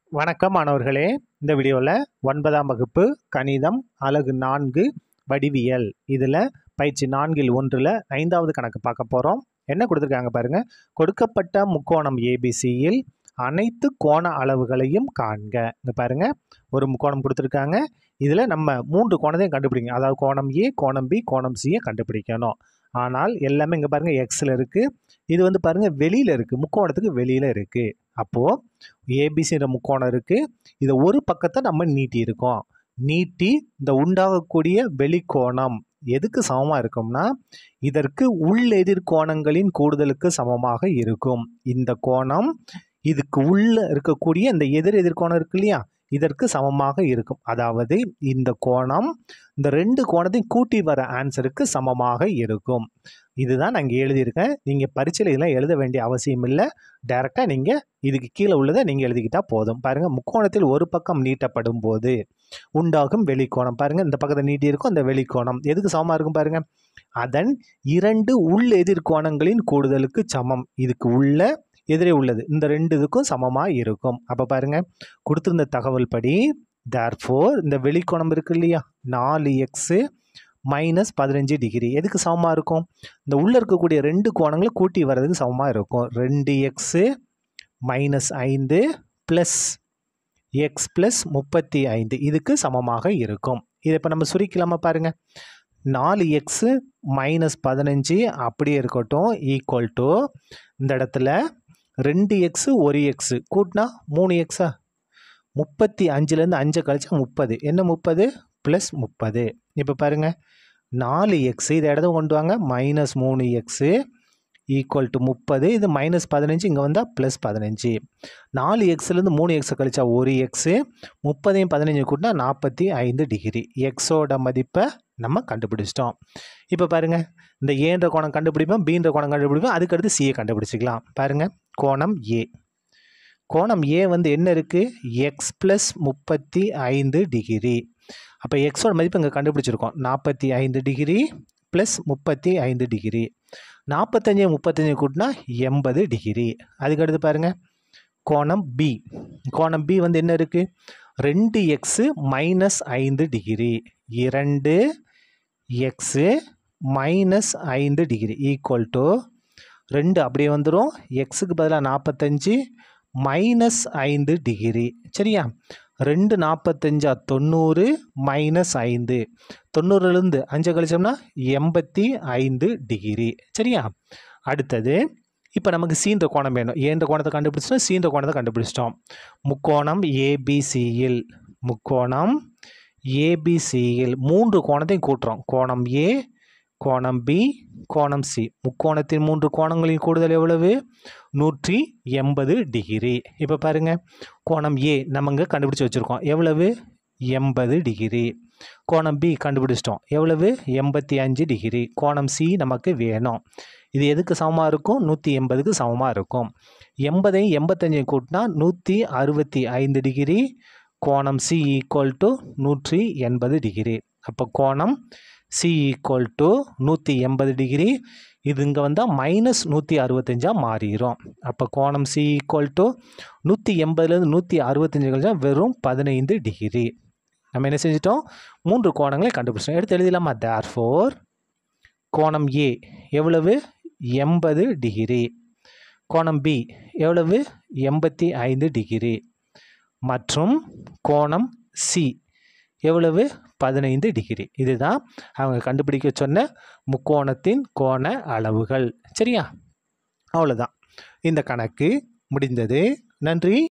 வணக்கம் மாணவர்களே இந்த வீடியோவில் ஒன்பதாம் வகுப்பு கணிதம் அலகு நான்கு வடிவியல் இதில் பயிற்சி நான்கில் ஒன்றில் ஐந்தாவது கணக்கு பார்க்க போகிறோம் என்ன கொடுத்துருக்காங்க பாருங்க கொடுக்கப்பட்ட முக்கோணம் ஏபிசியில் அனைத்து கோண அளவுகளையும் காண்க இங்க பாருங்க ஒரு முக்கோணம் கொடுத்துருக்காங்க இதில் நம்ம மூன்று கோணத்தையும் கண்டுபிடிங்க அதாவது கோணம் ஏ கோணம் பி கோணம் சியை கண்டுபிடிக்கணும் ஆனால் எல்லாமே இங்கே பாருங்கள் எக்ஸில் இருக்குது இது வந்து பாருங்கள் வெளியில் இருக்குது முக்கோணத்துக்கு வெளியில் இருக்குது அப்போது ஏபிசின்ற முக்கோணம் இருக்குது இதை ஒரு பக்கத்தை நம்ம நீட்டி இருக்கோம் நீட்டி இந்த உண்டாகக்கூடிய வெளிக்கோணம் எதுக்கு சமமாக இருக்கும்னா இதற்கு உள்ளெதிர்கோணங்களின் கூடுதலுக்கு சமமாக இருக்கும் இந்த கோணம் இதுக்கு உள்ள இருக்கக்கூடிய இந்த எதிர் எதிர்கோணம் இருக்கு இல்லையா இதற்கு சமமாக இருக்கும் அதாவது இந்த கோணம் இந்த ரெண்டு கோணத்தையும் கூட்டி வர ஆன்சருக்கு சமமாக இருக்கும் இதுதான் நான் இங்கே எழுதியிருக்கேன் நீங்கள் பரீட்சையில் இதெல்லாம் எழுத வேண்டிய அவசியம் இல்லை டைரெக்டாக நீங்கள் இதுக்கு கீழே உள்ளதை நீங்கள் எழுதிக்கிட்டால் போதும் பாருங்கள் முக்கோணத்தில் ஒரு பக்கம் நீட்டப்படும் போது உண்டாகும் வெளிக்கோணம் பாருங்கள் இந்த பக்கத்தை நீட்டி இருக்கும் அந்த வெளிக்கோணம் எதுக்கு சமமாக இருக்கும் பாருங்கள் அதன் இரண்டு உள் எதிர்கோணங்களின் கூடுதலுக்கு சமம் இதுக்கு உள்ள எதிரே உள்ளது இந்த ரெண்டு இதுக்கும் சமமாக இருக்கும் அப்போ பாருங்கள் கொடுத்துருந்த தகவல் படி தேர்ஃபோர் இந்த வெளிக்கோணம் இருக்கு இல்லையா நாலு எக்ஸு மைனஸ் பதினஞ்சு டிகிரி எதுக்கு சமமாக இருக்கும் இந்த உள்ளே இருக்கக்கூடிய ரெண்டு கோணங்களை கூட்டி வர்றதுக்கு சமமாக இருக்கும் ரெண்டு எக்ஸு மைனஸ் ஐந்து ப்ளஸ் எக்ஸ் ப்ளஸ் முப்பத்தி ஐந்து இதுக்கு சமமாக இருக்கும் இதை இப்போ நம்ம சுருக்கலாமா பாருங்கள் நாலு எக்ஸு மைனஸ் பதினஞ்சு அப்படியே இருக்கட்டும் ஈக்குவல் டு இந்த இடத்துல ரெண்டு எக்ஸு ஒரு எக்ஸு கூட்டினா மூணு எக்ஸா முப்பத்தி அஞ்சுலேருந்து அஞ்சை கழிச்சா முப்பது என்ன முப்பது ப்ளஸ் முப்பது இப்போ பாருங்கள் நாலு எக்ஸு இதை இடத்த கொண்டு வாங்க மைனஸ் மூணு எக்ஸு ஈக்குவல் டு முப்பது இது மைனஸ் பதினஞ்சு இங்கே வந்தால் ப்ளஸ் பதினஞ்சு நாலு எக்ஸ்லேருந்து மூணு எக்ஸை கழிச்சா ஒரு எக்ஸு முப்பதையும் பதினஞ்சு கூட்டினா நாற்பத்தி ஐந்து டிகிரி எக்ஸோட மதிப்பை நம்ம கண்டுபிடிச்சிட்டோம் இப்போ பாருங்கள் இந்த ஏன்ற கோணம் கண்டுபிடிப்போம் பீன்ற கோணம் கண்டுபிடிப்போம் அதுக்கடுத்து சியை கண்டுபிடிச்சிக்கலாம் பாருங்கள் கோணம் ஏ கோணம் ஏ வந்து என்ன இருக்குது எக்ஸ் ப்ளஸ் முப்பத்தி ஐந்து டிகிரி அப்போ எக்ஸோட மதிப்பு இங்கே கண்டுபிடிச்சிருக்கோம் நாற்பத்தி ஐந்து டிகிரி ப்ளஸ் முப்பத்தி ஐந்து டிகிரி நாற்பத்தஞ்சு முப்பத்தஞ்சு கூட்டினா எண்பது டிகிரி அதுக்கடுத்து பாருங்கள் கோணம் பி கோணம் பி வந்து என்ன இருக்குது ரெண்டு எக்ஸு மைனஸ் ஐந்து டிகிரி இரண்டு எக்ஸு மைனஸ் ஐந்து டிகிரி ஈக்குவல் டு ரெண்டு அப்படியே வந்துடும் எக்ஸுக்கு பதிலாக நாற்பத்தஞ்சு மைனஸ் ஐந்து டிகிரி சரியா ரெண்டு நாற்பத்தஞ்சா தொண்ணூறு மைனஸ் ஐந்து தொண்ணூறுலேருந்து அஞ்சை கழிச்சோம்னா எண்பத்தி ஐந்து டிகிரி சரியா அடுத்தது இப்போ நமக்கு சீன்ற கோணம் வேணும் ஏன்ற கோணத்தை கண்டுபிடிச்சிட்டோம் சீன்ற கோணத்தை கண்டுபிடிச்சிட்டோம் முக்கோணம் ஏபிசியில் முக்கோணம் ஏபிசியில் மூன்று கோணத்தையும் கூட்டுறோம் கோணம் ஏ கோணம் பி கோணம் சி முக்கோணத்தின் மூன்று கோணங்களின் கூடுதல் எவ்வளவு நூற்றி எண்பது டிகிரி இப்போ பாருங்கள் கோணம் ஏ நம்ம இங்கே கண்டுபிடிச்சி வச்சுருக்கோம் எவ்வளவு எண்பது டிகிரி கோணம் பி கண்டுபிடிச்சிட்டோம் எவ்வளவு எண்பத்தி அஞ்சு டிகிரி கோணம் சி நமக்கு வேணும் இது எதுக்கு சமமாக இருக்கும் நூற்றி எண்பதுக்கு சமமாக இருக்கும் எண்பதையும் எண்பத்தஞ்சையும் கூட்டினா நூற்றி அறுபத்தி ஐந்து டிகிரி கோணம் சி ஈக்குவல் டு நூற்றி எண்பது டிகிரி அப்போ கோணம் சி ஈக்குவல் டு நூற்றி எண்பது டிகிரி இது இங்கே வந்தால் மைனஸ் நூற்றி அறுபத்தஞ்சாக மாறிடும் அப்போ கோணம் சி ஈக்குவல் டு நூற்றி எண்பதுலேருந்து நூற்றி அறுபத்தஞ்சு கழிச்சா வெறும் பதினைந்து டிகிரி நம்ம என்ன செஞ்சிட்டோம் மூன்று கோணங்களை கண்டுபிடிச்சோம் எடுத்து எழுதிடலாமா தேர் ஃபோர் கோணம் ஏ எவ்வளவு எண்பது டிகிரி கோணம் பி எவ்வளவு எண்பத்தி ஐந்து டிகிரி மற்றும் கோணம் சி எவ்வளவு பதினைந்து டிகிரி இதுதான் அவங்க கண்டுபிடிக்க சொன்ன முக்கோணத்தின் கோண அளவுகள் சரியா அவ்வளோதான் இந்த கணக்கு முடிந்தது நன்றி